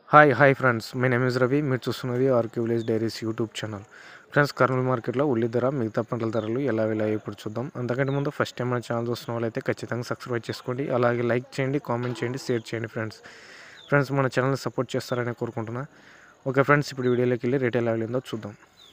hi hi friends my name is Ravi మీరు చూస్తున్నది RK Village Diaries YouTube channel friends Kurnool మార్కెట్లో ఉల్లి ధర మిగతా పంటల ధరలు ఎలా ఎలా ఇప్పుడు చూద్దాం అంతకంటే ముందు ఫస్ట్ టైం మన ఛానల్ చూస్తున్న వాళ్ళైతే ఖచ్చితంగా సబ్స్క్రైబ్ చేసుకోండి అలాగే లైక్ చేయండి కామెంట్ చేయండి షేర్ చేయండి ఫ్రెండ్స్ ఫ్రెండ్స్ మన ఛానల్ని సపోర్ట్ చేస్తారని కోరుకుంటున్నా ఓకే ఫ్రెండ్స్ ఇప్పుడు వీడియోలోకి వెళ్ళి రేట్ ఎలా వెళ్ళిందో చూద్దాం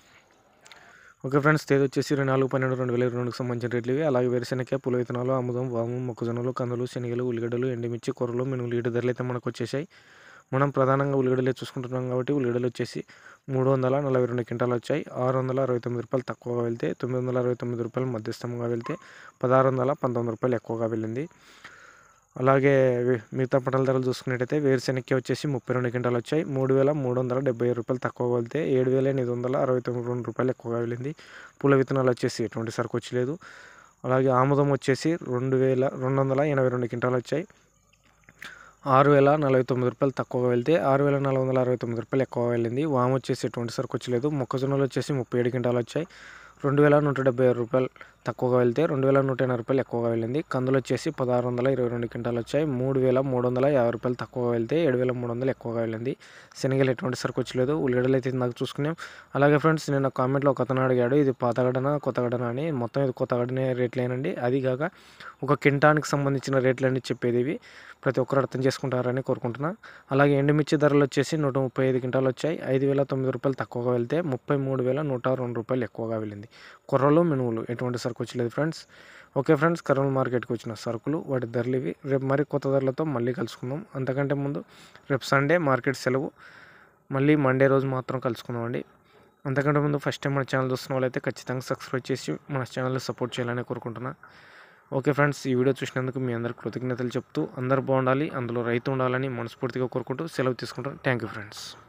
ఓకే ఫ్రెండ్స్ తేదీ వచ్చేసి ఇరవై నాలుగు పన్నెండు రెండు వేల ఇరవై రెండుకి సంబంధించిన రేట్లు ఇవి అలాగే వేరుశెనగ పుల విత్తనాలు ఆముదం వాము మొక్కజొన్నలు కందులు శనగలు ఉల్లిగడ్డలు ఎండుమిర్చి కూరలు మినుములు ఇటు ధరలు అయితే మనకు వచ్చేసాయి మనం ప్రధానంగా ఉల్లిగడ్డలే చూసుకుంటున్నాం కాబట్టి ఉల్లిగడ్డలు వచ్చేసి మూడు వందల నలభై రెండు క్వింటాలు వచ్చాయి ఆరు వందల అరవై తొమ్మిది రూపాయలు తక్కువగా వెళ్తే తొమ్మిది వందల అరవై తొమ్మిది రూపాయలు మధ్యస్థంగా వెళ్తే పదహారు వందల పంతొమ్మిది రూపాయలు ఎక్కువగా వెళ్ళింది అలాగే వి- మిగతా పంటల ధరలు చూసుకున్నట్టయితే వేరుశెనక్కి వచ్చేసి ముప్పై రెండు క్వింటాలు వచ్చాయి మూడు వేల మూడు వందల డెబ్బై ఐదు రూపాయలు తక్కువగా వెళ్తే ఏడు వేల ఎనిమిది వందల అరవై తొమ్మిది రెండు రూపాయలు ఎక్కువగా వెళ్ళింది పూల విత్తనాలు వచ్చేసి ఎటువంటి సరుకు వచ్చలేదు అలాగే ఆముదం వచ్చేసి రెండు వేల రెండు వందల ఎనభై రెండు క్వింటాలు వచ్చాయి ఆరు వేల నలభై తొమ్మిది రూపాయలు తక్కువగా వెళ్తే ఆరు వేల నాలుగు వందల అరవై తొమ్మిది రూపాయలు ఎక్కువగా వెళ్ళింది వాము వచ్చేసి ఎటువంటి సరుకు వచ్చలేదు మొక్కజొన్నలు వచ్చేసి ముప్పై ఏడు క్వింటాలు వచ్చాయి రెండు వేల నూట డెబ్బై ఆరు రూపాయలు తక్కువగా వెళ్తే రెండు వేల నూట ఎనభై రూపాయలు ఎక్కువగా వెళ్ళింది కందులు వచ్చేసి పదహారు వందల ఇరవై రెండు క్వింటాలు వచ్చాయి మూడు వేల మూడు వందల యాభై రూపాయలు తక్కువగా వెళ్తే ఏడు వేల మూడు వందలు ఎక్కువగా వెళ్ళింది శనగలు ఎటువంటి సరుకు వచ్చలేదు ఉల్లిగడ్డలు అయితే ఇందాక చూసుకున్నాం అలాగే ఫ్రెండ్స్ నేను కామెంట్లో ఒక అతను అడిగాడు ఇది పాతగడనా కొత్తగడనా అని మొత్తం ఇది కొత్తగడనే రేట్లేనండి అది కాక ఒక కింటానికి సంబంధించిన రేట్లన్నీ చెప్పేది ఇవి ప్రతి ఒక్కరు అర్థం చేసుకుంటారని కోరుకుంటున్నా అలాగే ఎండుమిర్చి ధరలు వచ్చేసి నూట ముప్పై ఐదు క్వింటాలు వచ్చాయి ఐదు వేల తొమ్మిది రూపాయలు తక్కువగా వెళ్తే ముప్పై మూడు వేల నూట రెండు రూపాయలు ఎక్కువగా వెళ్ళింది కొర్రలు మినువులు ఎటువంటి సరుకు వచ్చలేదు ఫ్రెండ్స్ ఓకే ఫ్రెండ్స్ కర్నూలు మార్కెట్కి వచ్చిన సరుకులు వాటి ధరలు ఇవి రేపు మరి కొత్త ధరలతో మళ్ళీ కలుసుకుందాం అంతకంటే ముందు రేపు సండే మార్కెట్ సెలవు మళ్ళీ మండే రోజు మాత్రం కలుసుకుందాం అండి అంతకంటే ముందు ఫస్ట్ టైం మన ఛానల్ చూస్తున్న వాళ్ళైతే ఖచ్చితంగా సబ్స్క్రైబ్ చేసి మన ఛానల్ని సపోర్ట్ చేయాలని కోరుకుంటున్నా ఓకే ఫ్రెండ్స్ ఈ వీడియో చూసినందుకు మీ అందరికి కృతజ్ఞతలు చెప్తూ అందరూ బాగుండాలి అందులో రైతు ఉండాలని మనస్ఫూర్తిగా కోరుకుంటూ సెలవు తీసుకుంటాను థ్యాంక్ యూ ఫ్రెండ్స్